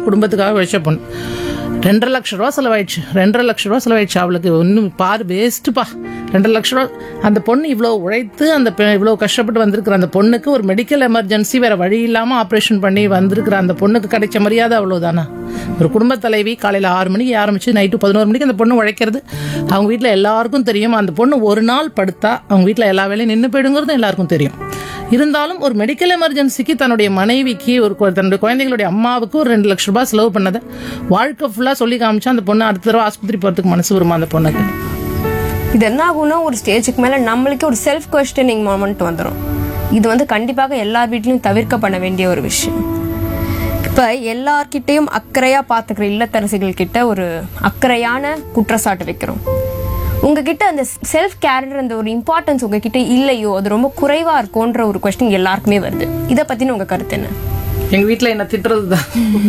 குடும்பத்துக்காக உழைச்ச பொண்ணு ரெண்டரை லட்ச ரூபா செலவாயிடுச்சு ரெண்டரை லட்ச ரூபா செலவாயிடுச்சு அவளுக்கு ஒன்றும் பாரு வேஸ்ட்டுப்பா ரெண்டரை லட்ச ரூபா அந்த பொண்ணு இவ்வளோ உழைத்து அந்த பெ- இவ்வளோ கஷ்டப்பட்டு வந்திருக்கிற அந்த பொண்ணுக்கு ஒரு மெடிக்கல் எமர்ஜென்சி வேற வழி இல்லாமல் ஆப்ரேஷன் பண்ணி வந்திருக்கிற அந்த பொண்ணுக்கு கிடைச்ச மரியாதை அவ்வளோதானா ஒரு குடும்ப தலைவி காலையில் ஆறு மணிக்கு ஆரம்பிச்சு நைட்டு பதினோரு மணிக்கு அந்த பொண்ணு உழைக்கிறது அவங்க வீட்டில் எல்லாருக்கும் தெரியும் அந்த பொண்ணு ஒரு நாள் படுத்தா அவங்க வீட்டில் எல்லா வேலையும் நின்று போயிடுங்கிறதும் எல்லாருக்கும் தெரியும் இருந்தாலும் ஒரு மெடிக்கல் எமர்ஜென்சிக்கு தன்னுடைய மனைவிக்கு ஒரு கு- தன்னுடைய குழந்தைகளுடைய அம்மாவுக்கு ஒரு ரெண்டு லட்ச ரூபாய் செலவு பண்ணதை வாழ்க்கை ஃபுல்லாக சொல்லி காமிச்சா அந்த பொண்ணு அடுத்த தடவை ஆஸ்பத்திரி போகிறதுக்கு மனசு வருமா அந்த பொண்ணுக்கு இது என்ன ஆகும்னா ஒரு ஸ்டேஜுக்கு மேல நம்மளுக்கே ஒரு செல்ஃப் கொஸ்டினிங் மொமெண்ட் வந்துடும் இது வந்து கண்டிப்பாக எல்லார் வீட்லயும் தவிர்க்கப்பட வேண்டிய ஒரு விஷயம் இப்ப எல்லார்கிட்டயும் அக்கறையா பாத்துக்கிற இல்லத்தரசிகள் கிட்ட ஒரு அக்கறையான குற்றச்சாட்டு வைக்கிறோம் உங்ககிட்ட அந்த செல்ஃப் கேர்ன்ற அந்த ஒரு இம்பார்ட்டன்ஸ் உங்ககிட்ட இல்லையோ அது ரொம்ப குறைவா இருக்கோன்ற ஒரு கொஸ்டின் எல்லாருக்குமே வருது இதை பத்தின உங்க கருத்து என்ன எங்க வீட்ல என்ன திட்டுறது தான்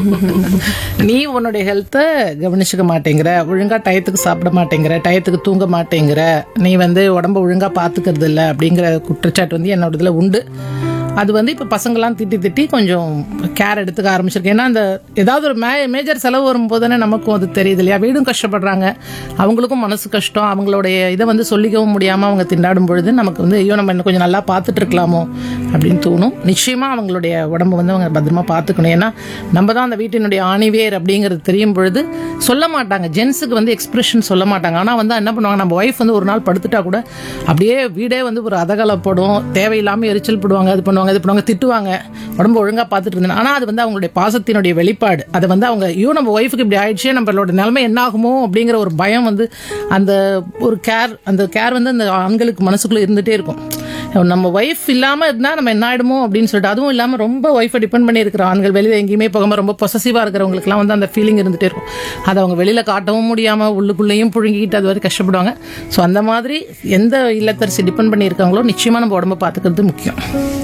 நீ உன்னுடைய ஹெல்த்தை கவனிச்சுக்க மாட்டேங்கிற ஒழுங்கா டயத்துக்கு சாப்பிட மாட்டேங்கிற டயத்துக்கு தூங்க மாட்டேங்கிற நீ வந்து உடம்ப ஒழுங்கா பாத்துக்கிறது இல்ல அப்படிங்கிற குற்றச்சாட்டு வந்து என்னோட இதுல உண்டு அது வந்து இப்போ பசங்களாம் திட்டி திட்டி கொஞ்சம் கேர் எடுத்துக்க ஆரம்பிச்சிருக்கேன் ஏன்னா அந்த ஏதாவது ஒரு மே மேஜர் செலவு வரும்போது தானே நமக்கும் அது தெரியுது இல்லையா வீடும் கஷ்டப்படுறாங்க அவங்களுக்கும் மனசு கஷ்டம் அவங்களுடைய இதை வந்து சொல்லிக்கவும் முடியாமல் அவங்க திண்டாடும் பொழுது நமக்கு வந்து ஐயோ நம்ம இன்னும் கொஞ்சம் நல்லா பார்த்துட்டு இருக்கலாமோ அப்படின்னு தோணும் நிச்சயமாக அவங்களுடைய உடம்பு வந்து அவங்க பத்திரமா பார்த்துக்கணும் ஏன்னா நம்ம தான் அந்த வீட்டினுடைய ஆணிவேர் அப்படிங்கிறது தெரியும் பொழுது சொல்ல மாட்டாங்க ஜென்ஸுக்கு வந்து எக்ஸ்பிரஷன் சொல்ல மாட்டாங்க ஆனால் வந்து என்ன பண்ணுவாங்க நம்ம ஒய்ஃப் வந்து ஒரு நாள் படுத்துட்டா கூட அப்படியே வீடே வந்து ஒரு அதகலப்படும் தேவையில்லாமல் எரிச்சல் படுவாங்க அது பண்ணுவாங்க இது பண்ணுவாங்க திட்டுவாங்க உடம்பு ஒழுங்காக பார்த்துட்டு இருந்தேன் ஆனால் அது வந்து அவங்களுடைய பாசத்தினுடைய வெளிப்பாடு அதை வந்து அவங்க ஐயோ நம்ம ஒய்ஃபுக்கு இப்படி ஆயிடுச்சே நம்மளோட நிலைமை என்ன ஆகுமோ அப்படிங்கிற ஒரு பயம் வந்து அந்த ஒரு கேர் அந்த கேர் வந்து அந்த ஆண்களுக்கு மனசுக்குள்ள இருந்துகிட்டே இருக்கும் நம்ம ஒய்ஃப் இல்லாமல் இருந்தால் நம்ம என்ன ஆயிடுமோ அப்படின்னு சொல்லிட்டு அதுவும் இல்லாமல் ரொம்ப ஒய்ஃபை டிபெண்ட் பண்ணி இருக்கிற ஆண்கள் வெளியில் எங்கேயுமே போகாமல் ரொம்ப பொசசிவாக இருக்கிறவங்களுக்குலாம் வந்து அந்த ஃபீலிங் இருந்துகிட்டே இருக்கும் அதை அவங்க வெளியில் காட்டவும் முடியாமல் உள்ளுக்குள்ளேயும் புழுங்கிட்டு அது வரை கஷ்டப்படுவாங்க ஸோ அந்த மாதிரி எந்த இல்லத்தரசி டிபெண்ட் பண்ணி இருக்காங்களோ நிச்சயமாக நம்ம உடம்ப பார்த்துக்கிறது முக்கியம்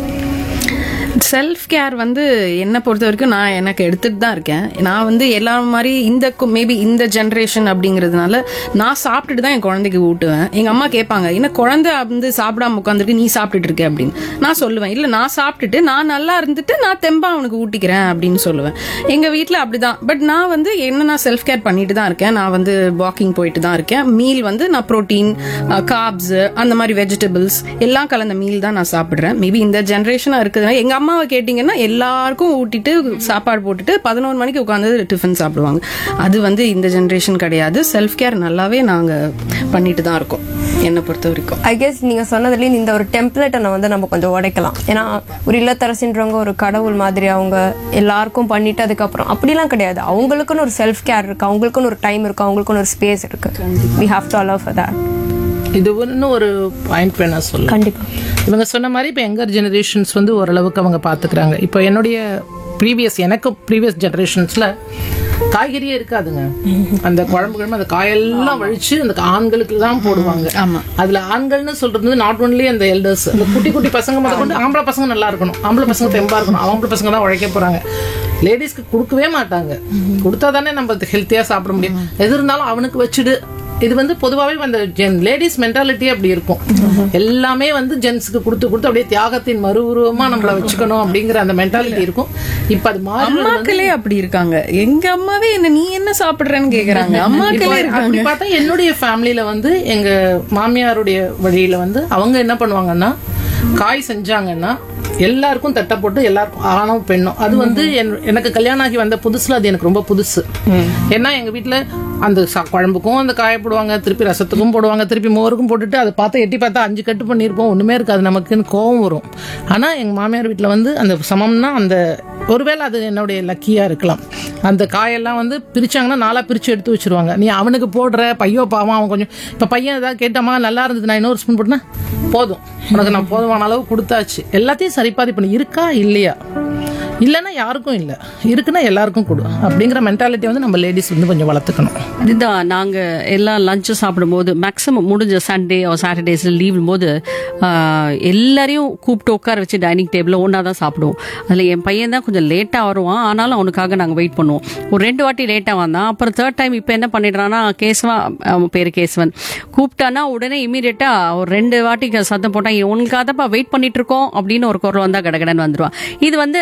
செல்ஃப் கேர் வந்து என்னை பொறுத்த வரைக்கும் நான் எனக்கு எடுத்துட்டு தான் இருக்கேன் நான் வந்து எல்லா மாதிரி இந்த மேபி இந்த ஜென்ரேஷன் அப்படிங்கிறதுனால நான் சாப்பிட்டுட்டு தான் என் குழந்தைக்கு ஊட்டுவேன் எங்க அம்மா கேட்பாங்க என்ன குழந்தை வந்து சாப்பிடாம உட்காந்துருக்கு நீ சாப்பிட்டுட்டு இருக்க அப்படின்னு நான் சொல்லுவேன் இல்ல நான் சாப்பிட்டுட்டு நான் நல்லா இருந்துட்டு நான் தெம்பா அவனுக்கு ஊட்டிக்கிறேன் அப்படின்னு சொல்லுவேன் எங்க வீட்ல அப்படிதான் பட் நான் வந்து என்ன நான் செல்ஃப் கேர் பண்ணிட்டு தான் இருக்கேன் நான் வந்து வாக்கிங் போயிட்டு தான் இருக்கேன் மீல் வந்து நான் ப்ரோட்டீன் காப்ஸ் அந்த மாதிரி வெஜிடபிள்ஸ் எல்லாம் கலந்த மீல் தான் நான் சாப்பிடுறேன் மேபி இந்த ஜென்ரேஷனா இருக்குதுன்னா எங்க அம்மாவை கேட்டிங்கன்னா எல்லாருக்கும் ஊட்டிட்டு சாப்பாடு போட்டுட்டு பதினோரு மணிக்கு உட்காந்து டிஃபன் சாப்பிடுவாங்க அது வந்து இந்த ஜென்ரேஷன் கிடையாது செல்ஃப் கேர் நல்லாவே நாங்க பண்ணிட்டு தான் இருக்கோம் என்னை பொறுத்த வரைக்கும் ஐ கெஸ் நீங்க சொன்னதுலேயும் இந்த ஒரு டெம்ப்ளேட்டை வந்து நம்ம கொஞ்சம் உடைக்கலாம் ஏன்னா ஒரு இல்லத்தரசின்றவங்க ஒரு கடவுள் மாதிரி அவங்க எல்லாருக்கும் பண்ணிட்டு அதுக்கப்புறம் அப்படிலாம் கிடையாது அவங்களுக்குன்னு ஒரு செல்ஃப் கேர் இருக்கு அவங்களுக்குன்னு ஒரு டைம் இருக்கு அவங்களுக்குன்னு ஒரு ஸ்பேஸ் இருக்கு we have to allow for that இது இன்னும் ஒரு பாயிண்ட் வேணா சொல்ல கண்டிப்பா இவங்க சொன்ன மாதிரி இப்போ யங்கர் ஜெனரேஷன்ஸ் வந்து ஓரளவுக்கு அவங்க பார்த்துக்கிறாங்க இப்போ என்னுடைய ப்ரீவியஸ் எனக்கு ப்ரீவியஸ் ஜெனரேஷன்ஸில் காய்கறியே இருக்காதுங்க அந்த குழம்பு குழம்பு அந்த காயெல்லாம் வழிச்சு அந்த ஆண்களுக்கு தான் போடுவாங்க ஆமா. அதுல ஆண்கள்னு சொல்றது நாட் ஒன்லி அந்த எல்டர்ஸ் அந்த குட்டி குட்டி பசங்க முதல் கொண்டு ஆம்பளை பசங்க நல்லா இருக்கணும் ஆம்பளை பசங்க தெம்பா இருக்கணும் ஆம்பளை பசங்க தான் உழைக்க போறாங்க லேடிஸ்க்கு கொடுக்கவே மாட்டாங்க கொடுத்தா தானே நம்ம ஹெல்த்தியா சாப்பிட முடியும் எது இருந்தாலும் அவனுக்கு வச்சுடு இது வந்து பொதுவாகவே அந்த ஜென் லேடிஸ் மென்டாலிட்டி அப்படி இருக்கும் எல்லாமே வந்து ஜென்ஸுக்கு கொடுத்து கொடுத்து அப்படியே தியாகத்தின் மறு உருவமா நம்மள வச்சுக்கணும் அப்படிங்கிற அந்த மென்டாலிட்டி இருக்கும் இப்ப அது மாறி அம்மாக்களே அப்படி இருக்காங்க எங்க அம்மாவே என்ன நீ என்ன சாப்பிடுறேன்னு கேக்குறாங்க அம்மாக்களே இப்போ இருக்காங்க அப்படி பார்த்தா என்னுடைய ஃபேமிலியில வந்து எங்க மாமியாருடைய வழியில வந்து அவங்க என்ன பண்ணுவாங்கன்னா காய் செஞ்சாங்கன்னா எல்லாருக்கும் தட்டை போட்டு எல்லாருக்கும் ஆணும் பெண்ணும் அது வந்து என்- எனக்கு கல்யாணம் ஆகி வந்த புதுசுல அது எனக்கு ரொம்ப புதுசு ஏன்னா எங்க வீட்ல அந்த ச- குழம்புக்கும் அந்த காய போடுவாங்க திருப்பி ரசத்துக்கும் போடுவாங்க திருப்பி மோருக்கும் போட்டுட்டு அதை பார்த்தா எட்டி பார்த்தா அஞ்சு கட்டு பண்ணியிருப்போம் ஒண்ணுமே இருக்காது நமக்குன்னு கோவம் வரும் ஆனா எங்க மாமியார் வீட்ல வந்து அந்த சமம்னா அந்த ஒருவேளை அது என்னுடைய லக்கியா இருக்கலாம் அந்த காயெல்லாம் வந்து பிரிச்சாங்கன்னா நாளா பிரிச்சு எடுத்து வச்சிருவாங்க நீ அவனுக்கு போடுற பையோ பாவம் அவன் கொஞ்சம் இப்ப பையன் ஏதாவது கேட்டாமா நல்லா இருந்தது நான் இன்னொரு ஸ்பூன் போட்டேன்னா போதும் உனக்கு நான் போதுமான அளவு கொடுத்தாச்சு எல்லாத்தையும் சரிபாதி பண்ணி இருக்கா இல்லையா இல்லைன்னா யாருக்கும் இல்லை இருக்குன்னா எல்லாருக்கும் கொடு அப்படிங்கிற மென்டாலிட்டி வந்து நம்ம லேடிஸ் வந்து கொஞ்சம் வளர்த்துக்கணும் இதுதான் நாங்க எல்லாம் லஞ்சு சாப்பிடும்போது மேக்ஸிமம் முடிஞ்ச சண்டே சாட்டர்டேஸ்ல லீவ் போது ஆஹ், எல்லாரையும் கூப்பிட்டு உட்கார வச்சு டைனிங் டேபிள்ல ஒன்றா தான் சாப்பிடுவோம் அதுல என் பையன் தான் கொஞ்சம் லேட்டா வருவான் ஆனாலும் அவனுக்காக நாங்க வெயிட் பண்ணுவோம் ஒரு ரெண்டு வாட்டி லேட்டா வந்தான் அப்புறம் தேர்ட் டைம் இப்போ என்ன பண்ணிடுறான்னா கேசவா அவன் பேரு கேசவன் கூப்பிட்டானா உடனே இமீடியட்டா ஒரு ரெண்டு வாட்டி சத்தம் போட்டான் உனக்காகப்பா வெயிட் பண்ணிட்டு இருக்கோம் அப்படின்னு ஒரு குரல் வந்தா கடகடன்னு வந்துருவான் இது வந்து அதெல்லாம்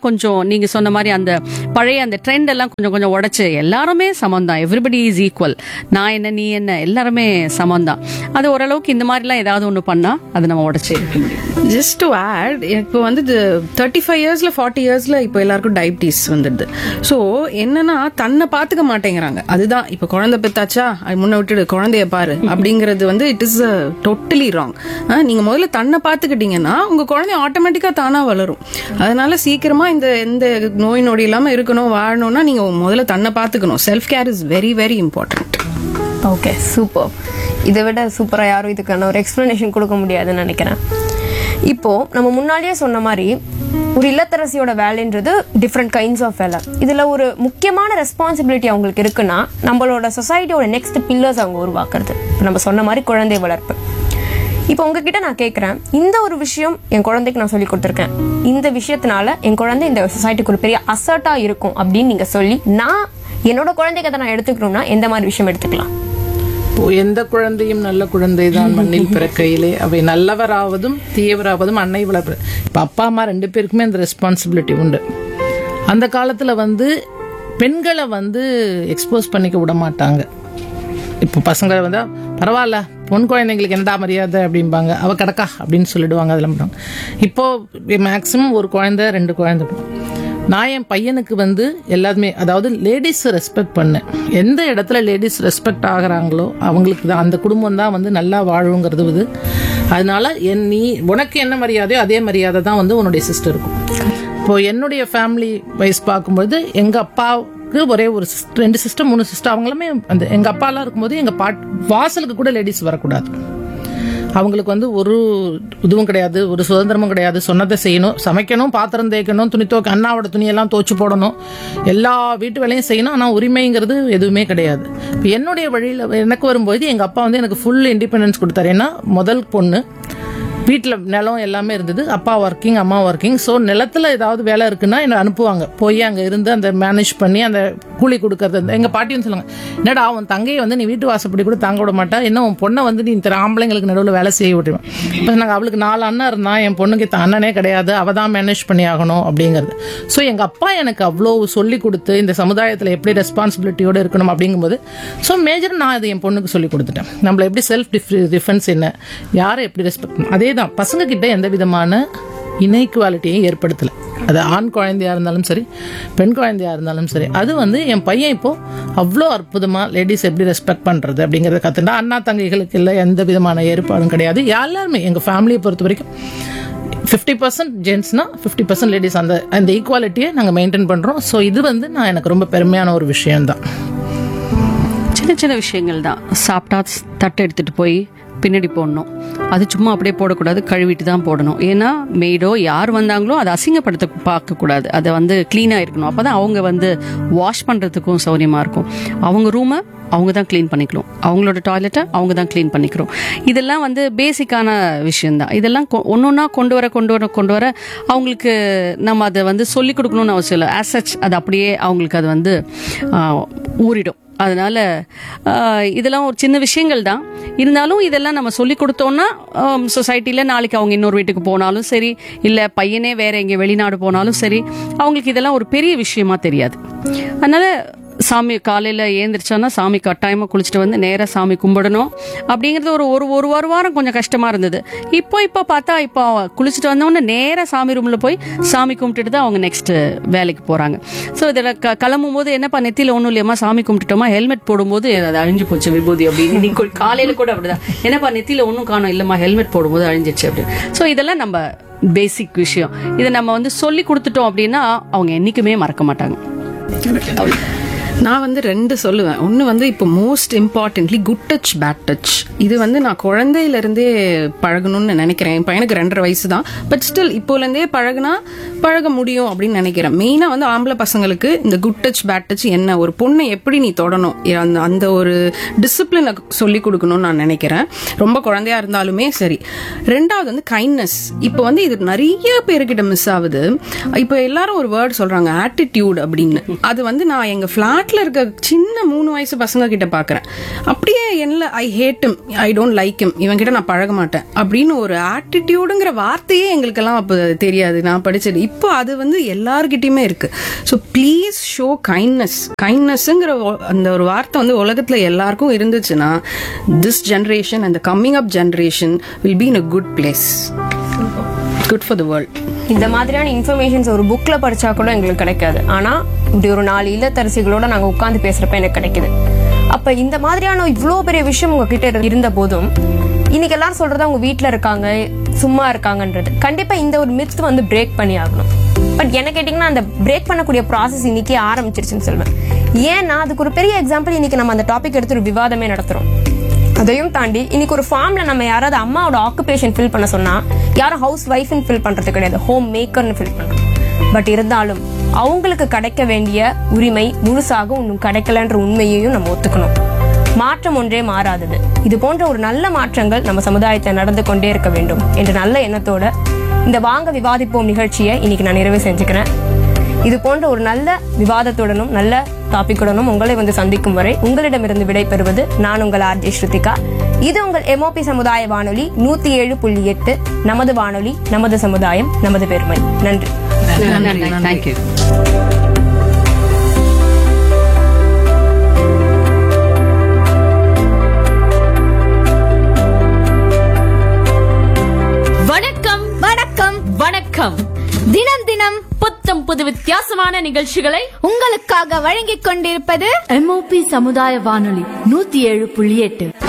கொஞ்சம் நீங்க சொன்ன மாதிரி அந்த பழைய அந்த ட்ரெண்ட் எல்லாம் கொஞ்சம் கொஞ்சம் உடைச்சு எல்லாருமே சமம் தான் எவ்ரிபடி இஸ் ஈக்குவல் நான் என்ன நீ என்ன எல்லாருமே சமம் தான் அது ஓரளவுக்கு இந்த மாதிரிலாம் ஏதாவது ஒன்று பண்ணா அதை நம்ம உடைச்சு இருக்க முடியும் ஜஸ்ட் டு ஆட் இப்போ வந்து தேர்ட்டி ஃபைவ் இயர்ஸ்ல ஃபார்ட்டி இயர்ஸ்ல இப்போ எல்லாருக்கும் டயபிட்டிஸ் வந்துடுது ஸோ என்னன்னா தன்னை பார்த்துக்க மாட்டேங்கிறாங்க அதுதான் இப்போ குழந்தை பெத்தாச்சா அது முன்ன விட்டுடு குழந்தைய பாரு அப்படிங்கிறது வந்து இட் இஸ் டோட்டலி ராங் நீங்க முதல்ல தன்னை பார்த்துக்கிட்டீங்கன்னா உங்க குழந்தை ஆட்டோமேட்டிக்கா தானா வளரும் அதனால சீக்கிரமா இந்த எந்த நோய் நொடி இல்லாம இருக்கணும் வாழணும்னா நீங்க முதல்ல தன்னை பார்த்துக்கணும் self care is very very important okay super இதை விட சூப்பராக யாரும் இதுக்கான ஒரு எக்ஸ்ப்ளனேஷன் கொடுக்க முடியாதுன்னு நினைக்கிறேன் இப்போ நம்ம முன்னாடியே சொன்ன மாதிரி ஒரு இல்லத்தரசியோட வேலைன்றது டிஃப்ரெண்ட் கைண்ட்ஸ் ஆஃப் வேலை இதில் ஒரு முக்கியமான ரெஸ்பான்சிபிலிட்டி அவங்களுக்கு இருக்குன்னா நம்மளோட சொசைட்டியோட நெக்ஸ்ட் பில்லர்ஸ் அவங்க உருவாக்குறது இப்போ நம்ம சொன்ன மாதிரி குழந்தை வளர்ப்பு இப்போ உங்ககிட்ட நான் கேட்குறேன் இந்த ஒரு விஷயம் என் குழந்தைக்கு நான் சொல்லி கொடுத்துருக்கேன் இந்த விஷயத்தினால என் குழந்தை இந்த சொசைட்டிக்கு ஒரு பெரிய அசர்ட்டாக இருக்கும் அப்படின்னு நீங்கள் சொல்லி நான் என்னோட குழந்தைக்கு அதை நான் எடுத்துக்கணும்னா எந்த மாதிரி விஷயம் எடுத்துக்கலாம் இப்போ எந்த குழந்தையும் நல்ல குழந்தை தான் மண்ணில் பிறக்கையிலே அவை நல்லவராவதும் தீயவராவதும் அன்னை வளர்ப்பு இப்போ அப்பா அம்மா ரெண்டு பேருக்குமே அந்த ரெஸ்பான்சிபிலிட்டி உண்டு அந்த காலத்தில் வந்து பெண்களை வந்து எக்ஸ்போஸ் பண்ணிக்க விட மாட்டாங்க இப்போ பசங்க வந்து பரவாயில்ல பொன் குழந்தைங்களுக்கு என்னடா மரியாதை அப்படிம்பாங்க அவ கிடக்கா அப்படின்னு சொல்லிடுவாங்க அதெல்லாம் பண்ணுவாங்க இப்போ மேக்ஸிமம் ஒரு குழந்தை ரெண்டு குழந்தை நான் என் பையனுக்கு வந்து எல்லாருமே அதாவது லேடிஸை ரெஸ்பெக்ட் பண்ணேன் எந்த இடத்துல லேடிஸ் ரெஸ்பெக்ட் ஆகுறாங்களோ அவங்களுக்கு தான் அந்த குடும்பம் தான் வந்து நல்லா வாழுங்கிறது இது அதனால என் நீ உனக்கு என்ன மரியாதையோ அதே மரியாதை தான் வந்து உன்னுடைய சிஸ்டருக்கும் இப்போ என்னுடைய ஃபேமிலி வைஸ் பார்க்கும்போது எங்க அப்பாவுக்கு ஒரே ஒரு sister- ரெண்டு சிஸ்டர் மூணு சிஸ்டர் அவங்களுமே அந்த எங்க அப்பாலாம் இருக்கும்போது எங்க பாட் வாசலுக்கு கூட லேடிஸ் வரக்கூடாது அவங்களுக்கு வந்து ஒரு இதுவும் கிடையாது ஒரு சுதந்திரமும் கிடையாது சொன்னதை செய்யணும் சமைக்கணும் பாத்திரம் தேய்க்கணும் துணி துவக்க அண்ணாவோட துணியெல்லாம் துவைச்சு போடணும் எல்லா வீட்டு வேலையும் செய்யணும் ஆனால் உரிமைங்கிறது எதுவுமே கிடையாது இப்போ என்னுடைய வழியில் எனக்கு வரும்போது எங்கள் அப்பா வந்து எனக்கு ஃபுல் இண்டிபெண்டன்ஸ் கொடுத்தாரு ஏன்னா முதல் பொண்ணு வீட்டில் நிலம் எல்லாமே இருந்தது அப்பா ஒர்க்கிங் அம்மா ஒர்க்கிங் ஸோ நிலத்துல ஏதாவது வேலை இருக்குன்னா என்னை அனுப்புவாங்க போய் அங்கே இருந்து அந்த மேனேஜ் பண்ணி அந்த கூலி கொடுக்கறது அந்த- எங்க பாட்டின்னு சொல்லுவாங்க என்னடா உன் தங்கையை வந்து நீ வீட்டு வாசப்படி கூட தாங்க விட மாட்டா என்ன உன் பொண்ணை வந்து நீ இந்த ஆம்பளைங்களுக்கு நடுவில் வேலை செய்ய விட்டுருவேன் இப்போ நாங்கள் அவளுக்கு நாலு அண்ணன் இருந்தான் என் பொண்ணுக்கு த- அண்ணனே கிடையாது அவள் தான் மேனேஜ் பண்ணி ஆகணும் அப்படிங்கிறது ஸோ எங்கள் அப்பா எனக்கு அவ்வளோ சொல்லி கொடுத்து இந்த சமுதாயத்தில் எப்படி ரெஸ்பான்சிபிலிட்டியோடு இருக்கணும் அப்படிங்கும்போது ஸோ மேஜர் நான் அதை என் பொண்ணுக்கு சொல்லி கொடுத்துட்டேன் நம்மள எப்படி செல்ஃப் டிஃபென்ஸ் என்ன யாரை எப்படி ரெஸ்பெக்ட் பண்ணணும் அதே தான் பசங்க கிட்ட எந்த விதமான இன்இக்வாலிட்டியும் ஏற்படுத்தலை அது ஆண் குழந்தையா இருந்தாலும் சரி பெண் குழந்தையா இருந்தாலும் சரி அது வந்து என் பையன் இப்போ அவ்வளோ அற்புதமா லேடிஸ் எப்படி ரெஸ்பெக்ட் பண்றது அப்படிங்கறத கத்துட்டா அண்ணா தங்கைகளுக்கு இல்லை எந்த விதமான ஏற்பாடும் கிடையாது எல்லாருமே எங்க ஃபேமிலியை பொறுத்த வரைக்கும் ஃபிஃப்டி பர்சன்ட் ஜென்ஸ்னா ஃபிஃப்டி பர்சன்ட் லேடிஸ் அந்த அந்த ஈக்குவாலிட்டியை நாங்கள் மெயின்டைன் பண்ணுறோம் ஸோ இது வந்து நான் எனக்கு ரொம்ப பெருமையான ஒரு விஷயம்தான் சின்ன சின்ன விஷயங்கள் தான் சாப்பிட்டா தட்டை எடுத்துட்டு போய் பின்னாடி போடணும் அது சும்மா அப்படியே போடக்கூடாது கழுவிட்டு தான் போடணும் ஏன்னா மெய்டோ யார் வந்தாங்களோ அதை அசிங்கப்படுத்த பார்க்கக்கூடாது அதை வந்து க்ளீனாக இருக்கணும் அப்போ தான் அவங்க வந்து வாஷ் பண்ணுறதுக்கும் சௌரியமாக இருக்கும் அவங்க ரூமை அவங்க தான் க்ளீன் பண்ணிக்கணும் அவங்களோட டாய்லெட்டை அவங்க தான் க்ளீன் பண்ணிக்கிறோம் இதெல்லாம் வந்து பேசிக்கான விஷயம்தான் இதெல்லாம் ஒன்று ஒன்றா கொண்டு வர கொண்டு வர கொண்டு வர அவங்களுக்கு நம்ம அதை வந்து சொல்லிக் கொடுக்கணும்னு அவசியம் இல்லை ஆஸ் சச் அது அப்படியே அவங்களுக்கு அது வந்து ஆஹ், ஊறிடும் அதனால ஆஹ், இதெல்லாம் ஒரு சின்ன விஷயங்கள் தான் இருந்தாலும் இதெல்லாம் நம்ம சொல்லி கொடுத்தோம்னா சொசைட்டியில் நாளைக்கு அவங்க இன்னொரு வீட்டுக்கு போனாலும் சரி இல்லை பையனே வேற எங்கே வெளிநாடு போனாலும் சரி அவங்களுக்கு இதெல்லாம் ஒரு பெரிய விஷயமா தெரியாது அதனால சாமி காலையில் ஏந்திரிச்சோன்னா சாமி கட்டாயமாக குளிச்சுட்டு வந்து நேராக சாமி கும்பிடணும் அப்படிங்கிறது ஒரு ஒரு ஒரு ஒரு வாரம் கொஞ்சம் கஷ்டமாக இருந்தது இப்போ இப்போ பார்த்தா இப்போ குளிச்சுட்டு வந்தவொடனே நேராக சாமி ரூமில் போய் சாமி கும்பிட்டுட்டு தான் அவங்க நெக்ஸ்ட் வேலைக்கு போகிறாங்க ஸோ இதில் க கிளம்பும் போது என்னப்பா நெத்தியில் ஒன்றும் இல்லையம்மா சாமி கும்பிட்டுட்டோமா ஹெல்மெட் போடும்போது அது அழிஞ்சு போச்சு விபூதி அப்படின்னு நீ காலையில் கூட அப்படிதான் என்னப்பா நெத்தியில் ஒன்றும் காணும் இல்லைம்மா ஹெல்மெட் போடும்போது அழிஞ்சிச்சு அப்படின்னு ஸோ இதெல்லாம் நம்ம பேசிக் விஷயம் இதை நம்ம வந்து சொல்லி கொடுத்துட்டோம் அப்படின்னா அவங்க என்றைக்குமே மறக்க மாட்டாங்க நான் வந்து ரெண்டு சொல்லுவேன் ஒன்று வந்து இப்போ most importantly good touch bad touch இது வந்து நான் குழந்தையிலேருந்தே பழகணும்னு நினைக்கிறேன் என் பையனுக்கு ரெண்டரை வயசு தான் பட் ஸ்டில் இப்போலேருந்தே பழகுனா பழக முடியும் அப்படின்னு நினைக்கிறேன் மெயினாக வந்து ஆம்பளை பசங்களுக்கு இந்த குட் டச் பேட் டச் என்ன ஒரு பொண்ணை எப்படி நீ தொடணும் அந்த அந்த ஒரு டிசிப்ளினை சொல்லி கொடுக்கணும்னு நான் நினைக்கிறேன் ரொம்ப குழந்தையா இருந்தாலுமே சரி ரெண்டாவது வந்து கைண்ட்னஸ் இப்போ வந்து இது நிறைய பேர்கிட்ட மிஸ் ஆகுது இப்போ எல்லாரும் ஒரு வேர்ட் சொல்றாங்க ஆட்டிடியூட் அப்படின்னு அது வந்து நான் எங்க ஃபிளாட் ஃபிளாட்ல இருக்க சின்ன மூணு வயசு பசங்க கிட்ட பாக்குறேன் அப்படியே என்ன I hate him I don't like him இவன் கிட்ட நான் பழக மாட்டேன் அப்படின்னு ஒரு ஆட்டிடியூடுங்கிற வார்த்தையே எங்களுக்கெல்லாம் அப்போ தெரியாது நான் படிச்சது இப்போ அது வந்து எல்லார்கிட்டயுமே இருக்கு ஸோ ப்ளீஸ் ஷோ கைண்ட்னஸ் கைண்ட்னஸ்ங்கிற அந்த ஒரு வார்த்தை வந்து உலகத்துல எல்லாருக்கும் இருந்துச்சுன்னா திஸ் ஜென்ரேஷன் அந்த coming up generation will be in a good place good for the world இந்த மாதிரியான இன்ஃபர்மேஷன்ஸ் ஒரு புக்ல படிச்சா கூட எங்களுக்கு கிடைக்காது ஆனா இப்படி ஒரு நாலு இல்லத்தரசிகளோட நாங்க உட்கார்ந்து பேசுறப்ப எனக்கு கிடைக்குது அப்ப இந்த மாதிரியான இவ்வளோ பெரிய விஷயம் உங்ககிட்ட இரு- இருந்த போதும் இன்னைக்கு எல்லாரும் சொல்றது அவங்க வீட்ல இருக்காங்க சும்மா இருக்காங்கன்றது கண்டிப்பா இந்த ஒரு மித் வந்து பிரேக் பண்ணி ஆகணும் பட் என்ன கேட்டிங்கன்னா அந்த பிரேக் பண்ணக்கூடிய ப்ராசஸ் இன்னைக்கு ஆரம்பிச்சிருச்சுன்னு சொல்லுவேன் ஏன்னா அதுக்கு ஒரு பெரிய எக்ஸாம்பிள் இன்னைக்கு நம்ம அந்த டாபிக் எடுத்து ஒரு விவாதமே நடத்துறோம் அதையும் தாண்டி இன்னைக்கு ஒரு ஃபார்ம்ல நம்ம யாராவது அம்மாவோட ஆக்குபேஷன் ஃபில் பண்ண சொன்னா யாரும் ஹவுஸ் ஒய்ஃப்னு ஃபில் பண்றது கிடையாது ஹோம் மேக்கர்னு ஃபில் பண்றோம் பட் இருந்தாலும் அவங்களுக்கு கிடைக்க வேண்டிய உரிமை முழுசாக இன்னும் கிடைக்கலன்ற உண்மையையும் நம்ம ஒத்துக்கணும் மாற்றம் ஒன்றே மாறாதது இது போன்ற ஒரு நல்ல மாற்றங்கள் நம்ம சமுதாயத்தில் நடந்து கொண்டே இருக்க வேண்டும் என்ற நல்ல எண்ணத்தோட இந்த வாங்க விவாதிப்போம் நிகழ்ச்சியை இன்னைக்கு நான் நிறைவு செஞ்சுக்கிறேன் இது போன்ற ஒரு நல்ல விவாதத்துடனும் நல்ல டாபிக்குடனும் உங்களை வந்து சந்திக்கும் வரை உங்களிடமிருந்து விடை பெறுவது நான் உங்கள் ஆர்ஜே ஸ்ருதிகா இது உங்கள் எம்ஓபி சமுதாய வானொலி நூத்தி ஏழு புள்ளி எட்டு நமது வானொலி நமது சமுதாயம் நமது பெருமை நன்றி நன்றி தேங்க்யூ வணக்கம் வணக்கம் வணக்கம் தினம் தினம் புத்தம் புது வித்தியாசமான நிகழ்ச்சிகளை உங்களுக்காக வழங்கிக் கொண்டிருப்பது எம்ஓபி சமுதாய வானொலி நூத்தி ஏழு புள்ளி எட்டு